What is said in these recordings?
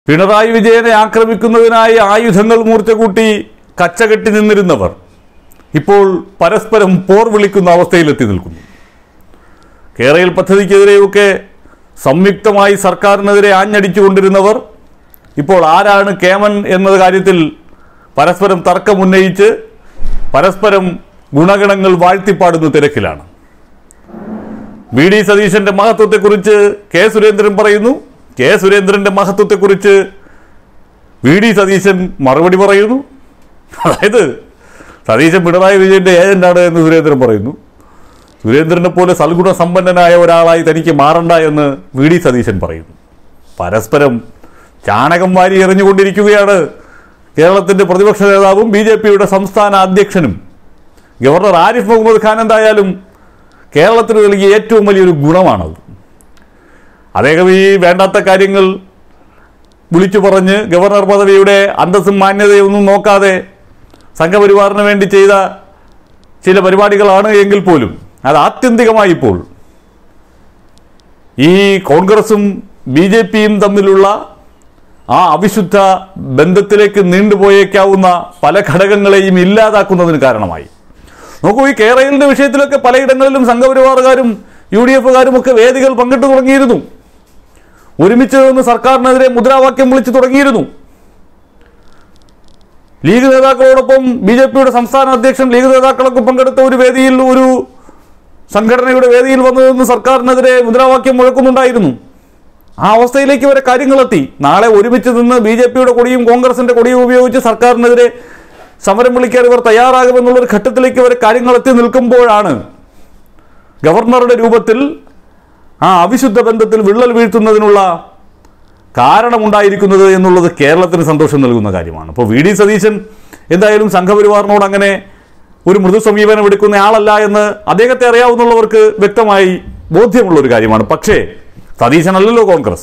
പിണറായി വിജയനെ ആക്രമിക്കുന്നതിനായി ആയുധങ്ങൾ മൂർച്ച കൂട്ടി കച്ചകെട്ടി നിന്നിരുന്നവർ ഇപ്പോൾ പരസ്പരം പോർ വിളിക്കുന്ന അവസ്ഥയിലെത്തി നിൽക്കുന്നു കേരളയിൽ പദ്ധതിക്കെതിരെയൊക്കെ സംയുക്തമായി സർക്കാരിനെതിരെ ആഞ്ഞടിച്ചുകൊണ്ടിരുന്നവർ ഇപ്പോൾ ആരാണ് കേമൻ എന്ന കാര്യത്തിൽ പരസ്പരം തർക്കമുന്നയിച്ച് പരസ്പരം ഗുണഗണങ്ങൾ വാഴ്ത്തിപ്പാടുന്ന തിരക്കിലാണ് വി ഡി സതീശന്റെ മഹത്വത്തെക്കുറിച്ച് കെ സുരേന്ദ്രൻ പറയുന്നു കെ സുരേന്ദ്രന്റെ മഹത്വത്തെക്കുറിച്ച് വി ഡി സതീശൻ മറുപടി പറയുന്നു അതായത് സതീശൻ പിണറായി വിജയന്റെ ഏജന്റാണ് എന്ന് സുരേന്ദ്രൻ പറയുന്നു സുരേന്ദ്രനെ പോലെ സൽഗുണ സമ്പന്നനായ ഒരാളായി തനിക്ക് മാറണ്ട എന്ന് വി ഡി സതീശൻ പറയുന്നു പരസ്പരം ചാണകം വാരി എറിഞ്ഞുകൊണ്ടിരിക്കുകയാണ് കേരളത്തിന്റെ പ്രതിപക്ഷ നേതാവും ബി ജെ പിയുടെ സംസ്ഥാന അധ്യക്ഷനും ഗവർണർ ആരിഫ് മുഹമ്മദ് ഖാൻ എന്തായാലും കേരളത്തിന് നൽകിയ ഏറ്റവും വലിയൊരു ഗുണമാണത് അദ്ദേഹം ഈ വേണ്ടാത്ത കാര്യങ്ങൾ വിളിച്ചു പറഞ്ഞ് ഗവർണർ പദവിയുടെ അന്തസ്സും മാന്യതയൊന്നും നോക്കാതെ സംഘപരിവാറിന് വേണ്ടി ചെയ്ത ചില പരിപാടികളാണ് എങ്കിൽ പോലും അത് ആത്യന്തികമായി ഇപ്പോൾ ഈ കോൺഗ്രസും ബി ജെ പിയും തമ്മിലുള്ള ആ അവിശുദ്ധ ബന്ധത്തിലേക്ക് നീണ്ടുപോയേക്കാവുന്ന പല ഘടകങ്ങളെയും ഇല്ലാതാക്കുന്നതിന് കാരണമായി നോക്കൂ ഈ കേരളത്തിന്റെ വിഷയത്തിലൊക്കെ പലയിടങ്ങളിലും സംഘപരിവാറുകാരും യു ഡി എഫുകാരും ഒക്കെ വേദികൾ പങ്കിട്ടു തുടങ്ങിയിരുന്നു ഒരുമിച്ച് നിന്ന് സർക്കാരിനെതിരെ മുദ്രാവാക്യം വിളിച്ചു തുടങ്ങിയിരുന്നു ലീഗ് നേതാക്കളോടൊപ്പം ബി ജെ പിയുടെ സംസ്ഥാന അധ്യക്ഷൻ ലീഗ് നേതാക്കളൊക്കെ പങ്കെടുത്ത ഒരു വേദിയിൽ ഒരു സംഘടനയുടെ വേദിയിൽ വന്നു നിന്ന് സർക്കാരിനെതിരെ മുദ്രാവാക്യം മുഴക്കുന്നുണ്ടായിരുന്നു ആ അവസ്ഥയിലേക്ക് വരെ കാര്യങ്ങളെത്തി നാളെ ഒരുമിച്ച് നിന്ന് ബി ജെ പിയുടെ കൊടിയും കോൺഗ്രസിന്റെ കൊടിയും ഉപയോഗിച്ച് സർക്കാരിനെതിരെ സമരം വിളിക്കാൻ ഇവർ തയ്യാറാകുമെന്നുള്ളൊരു ഘട്ടത്തിലേക്ക് വരെ കാര്യങ്ങളെത്തി നിൽക്കുമ്പോഴാണ് ഗവർണറുടെ രൂപത്തിൽ ആ അവിശുദ്ധ ബന്ധത്തിൽ വിള്ളൽ വീഴ്ത്തുന്നതിനുള്ള കാരണമുണ്ടായിരിക്കുന്നത് എന്നുള്ളത് കേരളത്തിന് സന്തോഷം നൽകുന്ന കാര്യമാണ് അപ്പോൾ വി ഡി സതീശൻ എന്തായാലും സംഘപരിവാറിനോട് അങ്ങനെ ഒരു മൃദു സമീപനം എടുക്കുന്ന ആളല്ല എന്ന് അദ്ദേഹത്തെ അറിയാവുന്നവർക്ക് വ്യക്തമായി ബോധ്യമുള്ള ഒരു കാര്യമാണ് പക്ഷേ സതീശനല്ലല്ലോ കോൺഗ്രസ്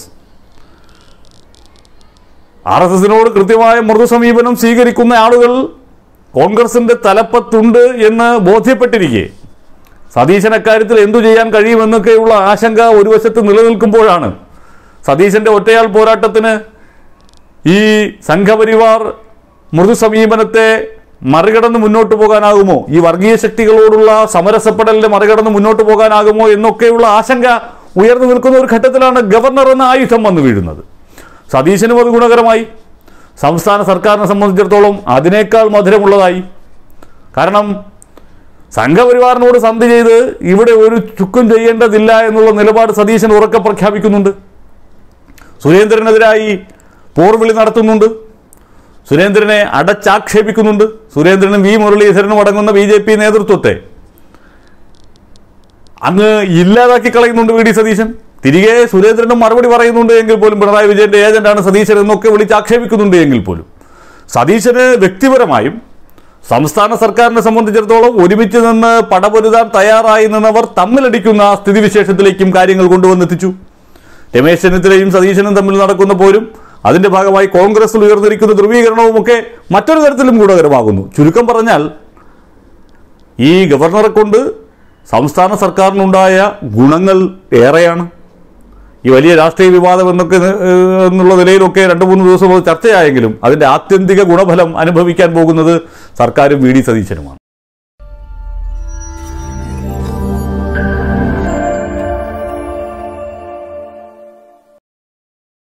ആർ എസ് എസിനോട് കൃത്യമായ മൃദു സമീപനം സ്വീകരിക്കുന്ന ആളുകൾ കോൺഗ്രസിന്റെ തലപ്പത്തുണ്ട് എന്ന് ബോധ്യപ്പെട്ടിരിക്കെ സതീശൻ അക്കാര്യത്തിൽ എന്തു ചെയ്യാൻ കഴിയുമെന്നൊക്കെയുള്ള ആശങ്ക ഒരു വശത്ത് നിലനിൽക്കുമ്പോഴാണ് സതീശന്റെ ഒറ്റയാൾ പോരാട്ടത്തിന് ഈ സംഘപരിവാർ മൃദു സമീപനത്തെ മറികടന്ന് മുന്നോട്ട് പോകാനാകുമോ ഈ വർഗീയ ശക്തികളോടുള്ള സമരസപ്പെടലിനെ മറികടന്ന് മുന്നോട്ട് പോകാനാകുമോ എന്നൊക്കെയുള്ള ആശങ്ക ഉയർന്നു നിൽക്കുന്ന ഒരു ഘട്ടത്തിലാണ് ഗവർണർ എന്ന ആയുധം വന്നു വീഴുന്നത് സതീശനും അത് ഗുണകരമായി സംസ്ഥാന സർക്കാരിനെ സംബന്ധിച്ചിടത്തോളം അതിനേക്കാൾ മധുരമുള്ളതായി കാരണം സംഘപരിവാറിനോട് സന്ധി ചെയ്ത് ഇവിടെ ഒരു ചുക്കും ചെയ്യേണ്ടതില്ല എന്നുള്ള നിലപാട് സതീശൻ ഉറക്കെ പ്രഖ്യാപിക്കുന്നുണ്ട് സുരേന്ദ്രനെതിരായി പോർവിളി നടത്തുന്നുണ്ട് സുരേന്ദ്രനെ അടച്ചാക്ഷേപിക്കുന്നുണ്ട് സുരേന്ദ്രനും വി മുരളീധരനും അടങ്ങുന്ന ബി ജെ പി നേതൃത്വത്തെ അങ്ങ് ഇല്ലാതാക്കി കളയുന്നുണ്ട് വി ഡി സതീശൻ തിരികെ സുരേന്ദ്രനും മറുപടി പറയുന്നുണ്ട് എങ്കിൽ പോലും പിണറായി വിജയന്റെ ഏജന്റാണ് സതീശൻ എന്നൊക്കെ വിളിച്ച് ആക്ഷേപിക്കുന്നുണ്ട് എങ്കിൽ പോലും സതീശന് വ്യക്തിപരമായും സംസ്ഥാന സർക്കാരിനെ സംബന്ധിച്ചിടത്തോളം ഒരുമിച്ച് നിന്ന് പടപൊരുതാൻ തയ്യാറായി നിന്നവർ തമ്മിലടിക്കുന്ന സ്ഥിതിവിശേഷത്തിലേക്കും കാര്യങ്ങൾ കൊണ്ടുവന്നെത്തിച്ചു രമേശ് ചെന്നിത്തലയും സതീശനും തമ്മിൽ നടക്കുന്ന പോരും അതിന്റെ ഭാഗമായി കോൺഗ്രസിൽ ഉയർന്നിരിക്കുന്ന ധ്രുവീകരണവും ഒക്കെ മറ്റൊരു തരത്തിലും ഗുണകരമാകുന്നു ചുരുക്കം പറഞ്ഞാൽ ഈ ഗവർണറെ കൊണ്ട് സംസ്ഥാന സർക്കാരിനുണ്ടായ ഗുണങ്ങൾ ഏറെയാണ് ഈ വലിയ രാഷ്ട്രീയ വിവാദം എന്നൊക്കെ ഏഹ്, എന്നുള്ള നിലയിലൊക്കെ രണ്ട് മൂന്ന് ദിവസം അത് ചർച്ചയായെങ്കിലും അതിന്റെ ആത്യന്തിക ഗുണഫലം അനുഭവിക്കാൻ പോകുന്നത് സർക്കാരും വി ഡി സതീശനുമാണ്